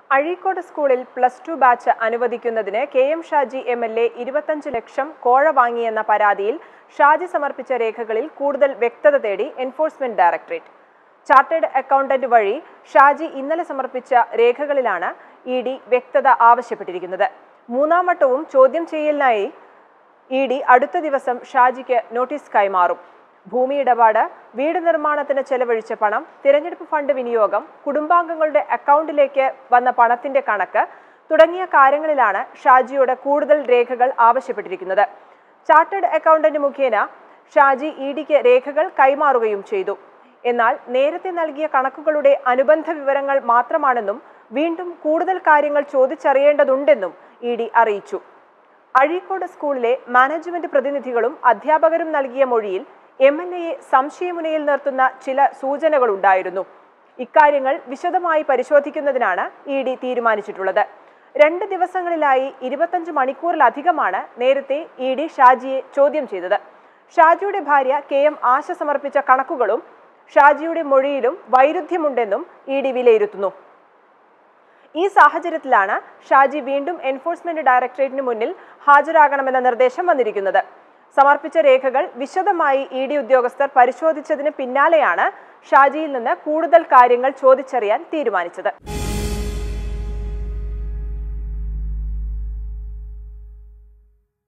അഴീക്കോട് സ്കൂളിൽ plus two batch അനുവദിക്കുന്നതിന് K M Shaji M L A ഇരുപത്തഞ്ച് ലക്ഷം കോഴ വാങ്ങിയെന്ന പരാതിയിൽ ഷാജി സമർപ്പിച്ച രേഖകളിൽ കൂടുതൽ വ്യക്തത തേടി എൻഫോഴ്സ്മെന്റ് ഡയറക്ടറേറ്റ് ചാർട്ടേഡ് അക്കൗണ്ടന്റ് വഴി ഷാജി ഇന്നലെ സമർപ്പിച്ച രേഖകളിലാണ് ഇ ഡി വ്യക്തത ആവശ്യപ്പെട്ടിരിക്കുന്നത് മൂന്നാം വട്ടവും ചോദ്യം ചെയ്യലിനായി ഇ ഡി അടുത്ത ദിവസം ഷാജിക്ക് നോട്ടീസ് കൈമാറും ഭൂമി ഇടപാട് വീട് നിർമ്മാണത്തിന് ചെലവഴിച്ച പണം തിരഞ്ഞെടുപ്പ് ഫണ്ട് വിനിയോഗം കുടുംബാംഗങ്ങളുടെ അക്കൗണ്ടിലേക്ക് വന്ന പണത്തിന്റെ കണക്ക് തുടങ്ങിയ കാര്യങ്ങളിലാണ് ഷാജിയോട് കൂടുതൽ രേഖകൾ ആവശ്യപ്പെട്ടിരിക്കുന്നത് ചാർട്ടേഡ് അക്കൗണ്ടന്റ് മുഖേന ഷാജി ഇ ഡിക്ക് രേഖകൾ കൈമാറുകയും ചെയ്തു എന്നാൽ നേരത്തെ നൽകിയ കണക്കുകളുടെ അനുബന്ധ വിവരങ്ങൾ മാത്രമാണെന്നും വീണ്ടും കൂടുതൽ കാര്യങ്ങൾ ചോദിച്ചറിയേണ്ടതുണ്ടെന്നും ഇ ഡി അറിയിച്ചു അഴീക്കോട് സ്കൂളിലെ മാനേജ്മെന്റ് പ്രതിനിധികളും അധ്യാപകരും നൽകിയ മൊഴിയിൽ എം എൽ എയെ സംശയമുനയിൽ നിർത്തുന്ന ചില സൂചനകളുണ്ടായിരുന്നു ഇക്കാര്യങ്ങൾ വിശദമായി പരിശോധിക്കുന്നതിനാണ് ഇ ഡി തീരുമാനിച്ചിട്ടുള്ളത് രണ്ട് ദിവസങ്ങളിലായി ഇരുപത്തഞ്ച് മണിക്കൂറിലധികമാണ് നേരത്തെ ഇ ഡി ഷാജിയെ ചോദ്യം ചെയ്തത് ഷാജിയുടെ ഭാര്യ കെ എം ആശ സമർപ്പിച്ച കണക്കുകളും ഷാജിയുടെ മൊഴിയിലും വൈരുദ്ധ്യമുണ്ടെന്നും ഇ ഡി വിലയിരുത്തുന്നു ഈ സാഹചര്യത്തിലാണ് ഷാജി വീണ്ടും എൻഫോഴ്സ്മെന്റ് ഡയറക്ടറേറ്റിന് മുന്നിൽ ഹാജരാകണമെന്ന നിർദ്ദേശം വന്നിരിക്കുന്നത് സമർപ്പിച്ച രേഖകൾ വിശദമായി ഇ ഡി ഉദ്യോഗസ്ഥർ പരിശോധിച്ചതിന് പിന്നാലെയാണ് ഷാജിയിൽ നിന്ന് കൂടുതൽ കാര്യങ്ങൾ ചോദിച്ചറിയാൻ തീരുമാനിച്ചത്